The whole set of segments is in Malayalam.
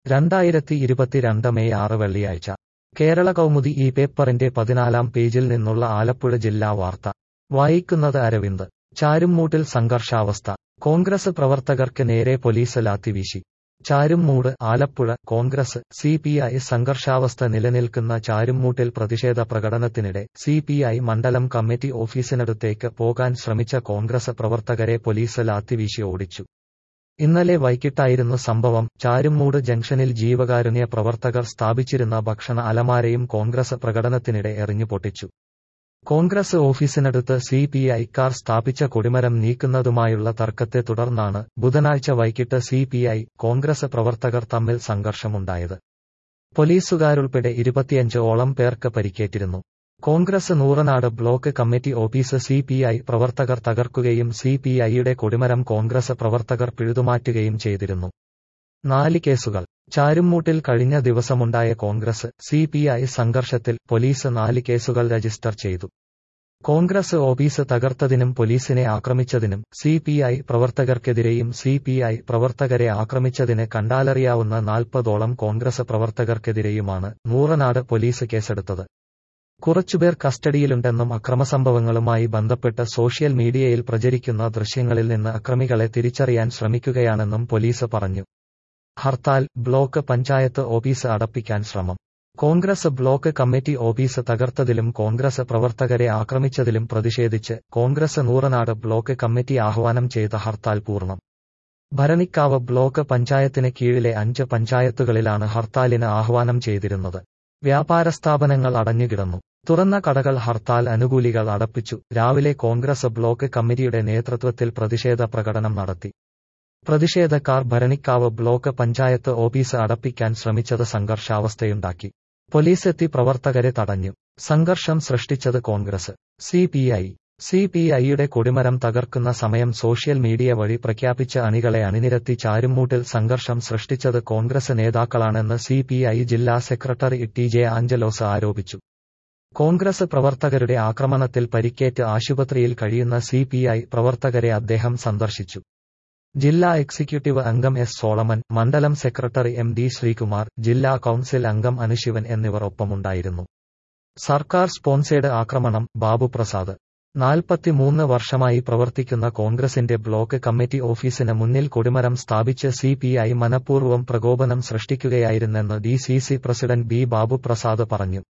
രണ്ടായിരത്തി ഇരുപത്തിരണ്ട് മെയ് ആറ് വെള്ളിയാഴ്ച കേരള കൗമുദി ഈ പേപ്പറിന്റെ പതിനാലാം പേജിൽ നിന്നുള്ള ആലപ്പുഴ ജില്ലാ വാർത്ത വായിക്കുന്നത് അരവിന്ദ് ചാരുംമൂട്ടിൽ സംഘർഷാവസ്ഥ കോൺഗ്രസ് പ്രവർത്തകർക്ക് നേരെ പോലീസ് ലാത്തിവീശി Charummood Alappuzha Congress C P I സംഘർഷാവസ്ഥ നിലനിൽക്കുന്ന ചാരുംമൂട്ടിൽ പ്രതിഷേധ പ്രകടനത്തിനിടെ സി പി ഐ മണ്ഡലം കമ്മിറ്റി ഓഫീസിനടുത്തേക്ക് പോകാൻ ശ്രമിച്ച കോൺഗ്രസ് പ്രവർത്തകരെ പോലീസ് ലാത്തിവീശി ഓടിച്ചു ഇന്നലെ വൈകിട്ടായിരുന്നു സംഭവം ചാരുംമൂട് ജംഗ്ഷനിൽ ജീവകാരുണ്യ പ്രവർത്തകർ സ്ഥാപിച്ചിരുന്ന ഭക്ഷണ അലമാരയും കോൺഗ്രസ് പ്രകടനത്തിനിടെ എറിഞ്ഞു പൊട്ടിച്ചു കോൺഗ്രസ് ഓഫീസിനടുത്ത് സി പി ഐക്കാർ സ്ഥാപിച്ച കൊടിമരം നീക്കുന്നതുമായുള്ള തർക്കത്തെ തുടർന്നാണ് ബുധനാഴ്ച വൈകിട്ട് സി പി ഐ കോൺഗ്രസ് പ്രവർത്തകർ തമ്മിൽ സംഘർഷമുണ്ടായത് പോലീസുകാരുൾപ്പെടെ ഇരുപത്തിയഞ്ച് ഓളം പേർക്ക് പരിക്കേറ്റിരുന്നു Congress Nooranad block committee office C P I പ്രവർത്തകർ തകർക്കുകയും സി പി ഐയുടെ കൊടിമരം കോൺഗ്രസ് പ്രവർത്തകർ പിഴുതുമാറ്റുകയും ചെയ്തിരുന്നു നാല് കേസുകൾ ചാരുംമൂട്ടിൽ കഴിഞ്ഞ ദിവസമുണ്ടായ കോൺഗ്രസ് സി പി ഐ സംഘർഷത്തിൽ പോലീസ് നാല് കേസുകൾ രജിസ്റ്റർ ചെയ്തു കോൺഗ്രസ് ഓഫീസ് തകർത്തതിനും പോലീസിനെ ആക്രമിച്ചതിനും സി പി ഐ പ്രവർത്തകർക്കെതിരെയും സി പി ഐ പ്രവർത്തകരെ ആക്രമിച്ചതിന് കണ്ടാലറിയാവുന്ന നാൽപ്പതോളം കോൺഗ്രസ് പ്രവർത്തകർക്കെതിരെയുമാണ് നൂറനാട് പോലീസ് കേസെടുത്തത് കുറച്ചുപേർ കസ്റ്റഡിയിലുണ്ടെന്നും അക്രമസംഭവങ്ങളുമായി ബന്ധപ്പെട്ട് സോഷ്യൽ മീഡിയയിൽ പ്രചരിക്കുന്ന ദൃശ്യങ്ങളിൽ നിന്ന് അക്രമികളെ തിരിച്ചറിയാൻ ശ്രമിക്കുകയാണെന്നും പോലീസ് പറഞ്ഞു ഹർത്താൽ ബ്ലോക്ക് പഞ്ചായത്ത് ഓഫീസ് അടപ്പിക്കാൻ ശ്രമം കോൺഗ്രസ് ബ്ലോക്ക് കമ്മിറ്റി ഓഫീസ് തകർത്തതിലും കോൺഗ്രസ് പ്രവർത്തകരെ ആക്രമിച്ചതിലും പ്രതിഷേധിച്ച് കോൺഗ്രസ് നൂറനാട് ബ്ലോക്ക് കമ്മിറ്റി ആഹ്വാനം ചെയ്ത ഹർത്താൽ പൂർണ്ണം ഭരണിക്കാവ് ബ്ലോക്ക് പഞ്ചായത്തിന് കീഴിലെ അഞ്ച് പഞ്ചായത്തുകളിലാണ് ഹർത്താലിന് ആഹ്വാനം ചെയ്തിരുന്നത് വ്യാപാര സ്ഥാപനങ്ങൾ അടഞ്ഞുകിടന്നു തുറന്ന കടകൾ ഹർത്താൽ അനുകൂലികൾ അടപ്പിച്ചു രാവിലെ കോൺഗ്രസ് ബ്ലോക്ക് കമ്മിറ്റിയുടെ നേതൃത്വത്തിൽ പ്രതിഷേധ പ്രകടനം നടത്തി പ്രതിഷേധക്കാർ ഭരണിക്കാവ് ബ്ലോക്ക് പഞ്ചായത്ത് ഓഫീസ് അടപ്പിക്കാൻ ശ്രമിച്ചത് സംഘർഷാവസ്ഥയുണ്ടാക്കി പോലീസെത്തി പ്രവർത്തകരെ തടഞ്ഞു സംഘർഷം സൃഷ്ടിച്ചത് Congress C P I C P ഐയുടെ കൊടിമരം തകർക്കുന്ന സമയം സോഷ്യൽ മീഡിയ വഴി പ്രഖ്യാപിച്ച അണികളെ അണിനിരത്തി ചാരുംമൂട്ടിൽ സംഘർഷം സൃഷ്ടിച്ചത് കോൺഗ്രസ് നേതാക്കളാണെന്ന് സി പി ഐ ജില്ലാ സെക്രട്ടറി ടി ജെ ആഞ്ചലോസ് ആരോപിച്ചു കോൺഗ്രസ് പ്രവർത്തകരുടെ ആക്രമണത്തിൽ പരിക്കേറ്റ് ആശുപത്രിയിൽ കഴിയുന്ന സി പി ഐ പ്രവർത്തകരെ അദ്ദേഹം സന്ദർശിച്ചു ജില്ലാ എക്സിക്യൂട്ടീവ് അംഗം എസ് സോളമൻ മണ്ഡലം സെക്രട്ടറി എം ഡി ശ്രീകുമാർ ജില്ലാ കൌൺസിൽ അംഗം അനുശിവൻ എന്നിവർ ഒപ്പമുണ്ടായിരുന്നു സർക്കാർ സ്പോൺസേഡ് ആക്രമണം ബാബു പ്രസാദ് നാൽപ്പത്തിമൂന്ന് വർഷമായി പ്രവർത്തിക്കുന്ന കോൺഗ്രസിന്റെ ബ്ലോക്ക് കമ്മിറ്റി ഓഫീസിന് മുന്നിൽ കൊടിമരം സ്ഥാപിച്ച് സി പി ഐ മനഃപൂർവ്വം പ്രകോപനം സൃഷ്ടിക്കുകയായിരുന്നെന്ന് D C C president B Babu Prasad പറഞ്ഞു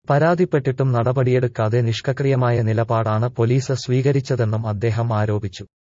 പരാതിപ്പെട്ടിട്ടും നടപടിയെടുക്കാതെ നിഷ്ക്രിയമായ നിലപാടാണ് പോലീസ് സ്വീകരിച്ചതെന്നും അദ്ദേഹം ആരോപിച്ചു